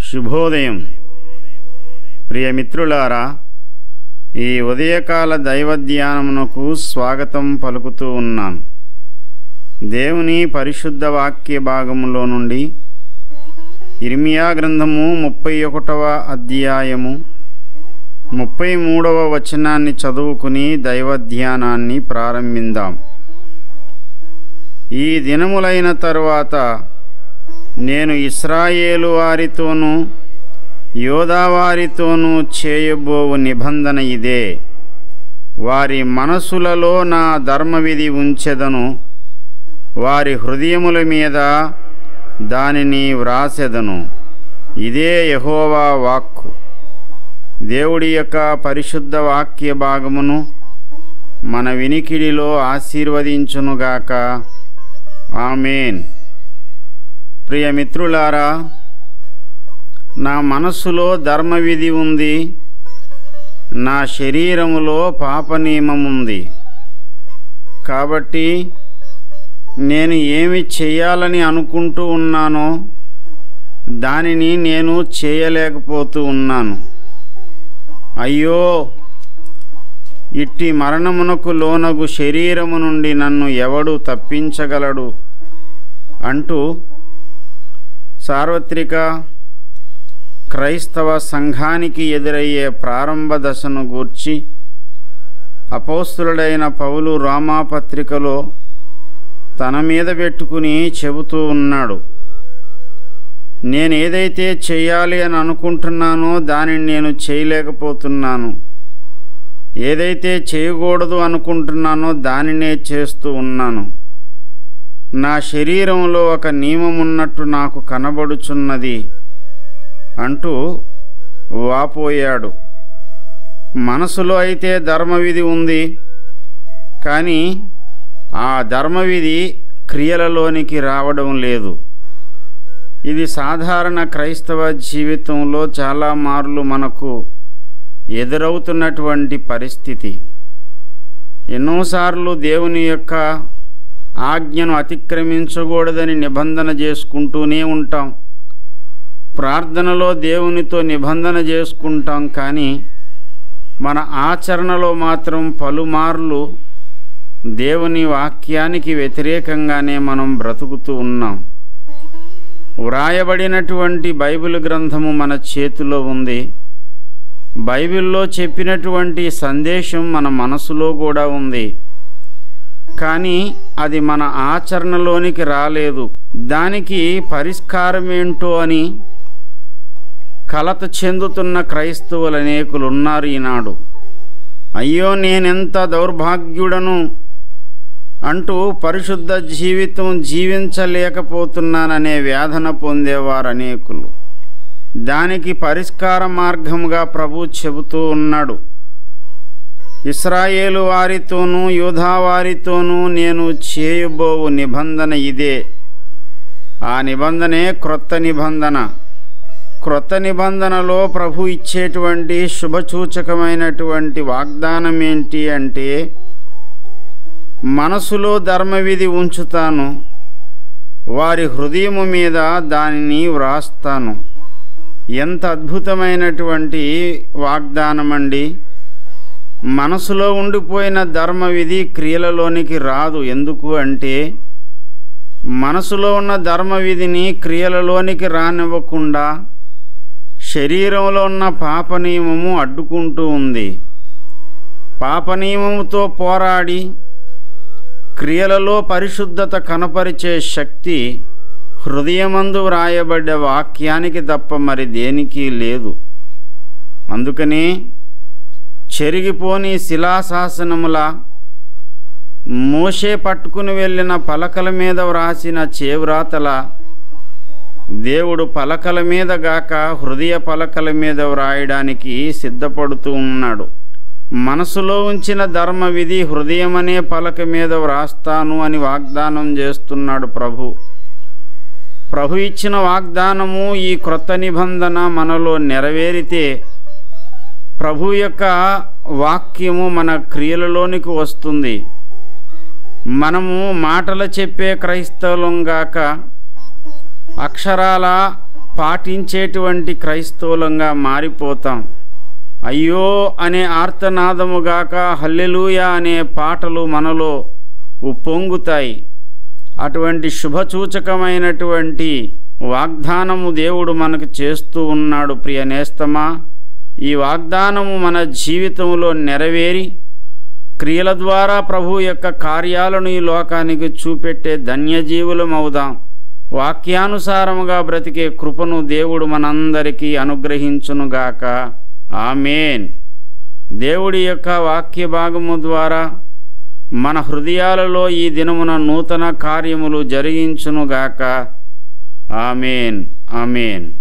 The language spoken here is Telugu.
శుభోదయం ప్రియమిత్రులారా ఈ ఉదయకాల దైవ ధ్యానమునకు స్వాగతం పలుకుతూ ఉన్నాను దేవుని పరిశుద్ధ వాక్య భాగములో నుండి ఇర్మియా గ్రంథము ముప్పై ఒకటవ అధ్యాయము ముప్పై మూడవ వచనాన్ని చదువుకుని దైవ ధ్యానాన్ని ప్రారంభిందాం ఈ దినములైన తరువాత నేను ఇస్రాయేలు వారితోనూ యోధావారితోనూ చేయబోవు నిబంధన ఇదే వారి మనసులలో నా ధర్మవిధి ఉంచెదను వారి హృదయముల మీద దానిని వ్రాసెదను ఇదే యహోవా వాక్కు దేవుడి యొక్క పరిశుద్ధ వాక్య భాగమును మన వినికిడిలో ఆశీర్వదించునుగాక ఆమెన్ ప్రియమిత్రులారా నా మనస్సులో ధర్మవిధి ఉంది నా శరీరములో పాపనియమముంది కాబట్టి నేను ఏమి చేయాలని అనుకుంటూ ఉన్నానో దానిని నేను చేయలేకపోతూ ఉన్నాను అయ్యో ఇట్టి మరణమునకు లోనగు శరీరము నుండి నన్ను ఎవడు తప్పించగలడు అంటూ సార్వత్రిక క్రైస్తవ సంఘానికి ఎదురయ్యే ప్రారంభ దశను గూర్చి అపౌస్తులుడైన పౌలు రామాపత్రికలో తన మీద పెట్టుకుని చెబుతూ ఉన్నాడు నేను ఏదైతే చేయాలి అని అనుకుంటున్నానో దానిని నేను చేయలేకపోతున్నాను ఏదైతే చేయకూడదు అనుకుంటున్నానో దానినే చేస్తూ ఉన్నాను నా శరీరంలో ఒక నియమమున్నట్టు నాకు కనబడుచున్నది అంటూ వాపోయాడు మనసులో అయితే ధర్మవిధి ఉంది కానీ ఆ ధర్మవిధి క్రియలలోనికి రావడం లేదు ఇది సాధారణ క్రైస్తవ జీవితంలో చాలా మార్లు మనకు ఎదురవుతున్నటువంటి పరిస్థితి ఎన్నోసార్లు దేవుని యొక్క ఆజ్ఞను అతిక్రమించకూడదని నిబంధన చేసుకుంటూనే ఉంటాం ప్రార్థనలో దేవునితో నిబంధన చేసుకుంటాం కానీ మన ఆచరణలో మాత్రం పలుమార్లు దేవుని వాక్యానికి వ్యతిరేకంగానే మనం బ్రతుకుతూ ఉన్నాం వ్రాయబడినటువంటి బైబిల్ గ్రంథము మన చేతిలో ఉంది బైబిల్లో చెప్పినటువంటి సందేశం మన మనసులో కూడా ఉంది కానీ అది మన ఆచరణలోనికి రాలేదు దానికి పరిష్కారం ఏంటో అని కలత చెందుతున్న క్రైస్తవులు అనేకులు ఉన్నారు ఈనాడు అయ్యో నేనెంత దౌర్భాగ్యుడను అంటూ పరిశుద్ధ జీవితం జీవించలేకపోతున్నాననే వేదన పొందేవారు అనేకులు దానికి పరిష్కార మార్గముగా ప్రభు చెబుతూ ఉన్నాడు ఇస్రాయేలు వారితోనూ యూధా వారితోనూ నేను చేయబోవు నిబంధన ఇదే ఆ నిబంధనే క్రొత్త నిబంధన క్రొత్త నిబంధనలో ప్రభు ఇచ్చేటువంటి శుభసూచకమైనటువంటి వాగ్దానం ఏంటి అంటే మనసులో ధర్మవిధి ఉంచుతాను వారి హృదయము మీద దానిని వ్రాస్తాను ఎంత అద్భుతమైనటువంటి వాగ్దానం అండి మనసులో ఉండిపోయిన ధర్మవిధి క్రియలలోనికి రాదు ఎందుకు అంటే మనసులో ఉన్న ధర్మవిధిని క్రియలలోనికి రానివ్వకుండా శరీరంలో ఉన్న పాపనియమము అడ్డుకుంటూ ఉంది పాపనియమముతో పోరాడి క్రియలలో పరిశుద్ధత కనపరిచే శక్తి హృదయమందు వ్రాయబడ్డ వాక్యానికి తప్ప మరి దేనికి లేదు అందుకని చెరిగిపోని శిలాశాసనముల మోషే పట్టుకుని వెళ్ళిన పలకల మీద వ్రాసిన చేవ్రాతల దేవుడు పలకల మీద గాక హృదయ పలకల మీద వ్రాయడానికి సిద్ధపడుతూ ఉన్నాడు మనసులో ఉంచిన ధర్మ విధి హృదయమనే పలక మీద వ్రాస్తాను అని వాగ్దానం చేస్తున్నాడు ప్రభు ప్రభు ఇచ్చిన వాగ్దానము ఈ క్రొత్త నిబంధన మనలో నెరవేరితే ప్రభు యొక్క వాక్యము మన క్రియలలోనికి వస్తుంది మనము మాటలు చెప్పే క్రైస్తవులం గాక అక్షరాల పాటించేటువంటి క్రైస్తవులంగా మారిపోతాం అయ్యో అనే ఆర్తనాదముగాక హల్లెలూయా అనే పాటలు మనలో ఉప్పొంగుతాయి అటువంటి శుభసూచకమైనటువంటి వాగ్దానము దేవుడు మనకు చేస్తూ ఉన్నాడు ప్రియ నేస్తమా ఈ వాగ్దానము మన జీవితంలో నెరవేరి క్రియల ద్వారా ప్రభు యొక్క కార్యాలను ఈ లోకానికి చూపెట్టే ధన్యజీవులం అవుదాం వాక్యానుసారముగా బ్రతికే కృపను దేవుడు మనందరికీ అనుగ్రహించునుగాక ఆమెన్ దేవుడి యొక్క వాక్య భాగము ద్వారా మన హృదయాలలో ఈ దినమున నూతన కార్యములు జరిగించునుగాక ఆమెన్ ఆమెన్